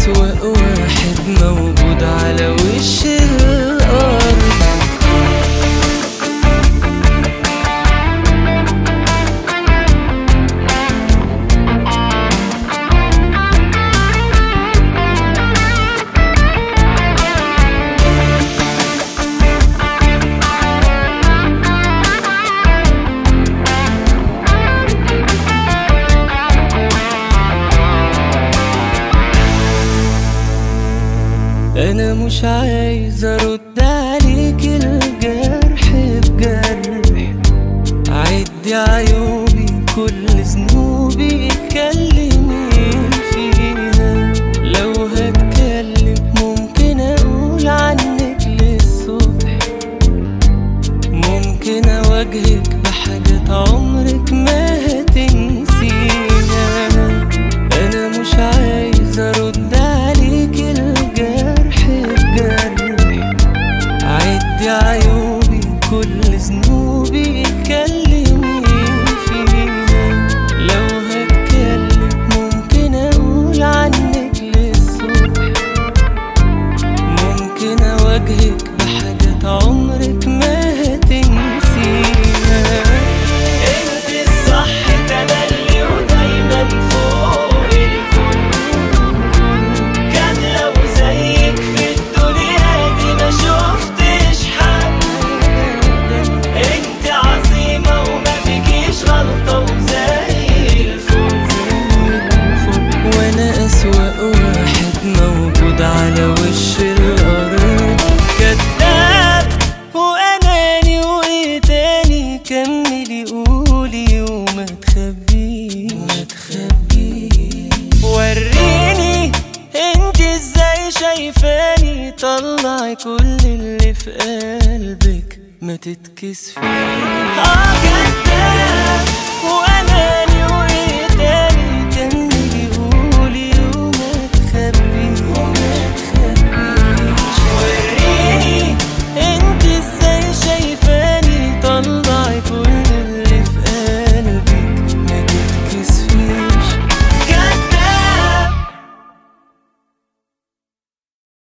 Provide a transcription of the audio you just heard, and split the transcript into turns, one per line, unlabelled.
أسوأ واحد موجود على وش الأرض انا مش عايز ارد عليك الجرح بجرح عدي عيوبي كل ذنوبي اتكلمي فيها لو هتكلم ممكن اقول عنك للصبح ممكن اواجهك بحاجات عمرك ما هتنسيها انا مش عايز ارد عليك الجرح بجرح عدي عيوبي كل ذنوبي اتكلمي فيها لو هتكلم ممكن اقول عنك للصبح ممكن اواجهك بحاجات عمرك ما هتنسيها انت الصح تملي ودايما فوق الكل كان لو زيك في الدنيا دي ما شفتش حد انت عظيمة وما فيكيش غلطة وزي الفل وانا اسوأ واحد موجود على وش الارض كذاب واناني وايه تاني كملي قولي وما تخبيش ما تخبيش وريني انت ازاي شايفاني طلعي كل اللي في قلبك ما تتكسفي اه كذاب وانا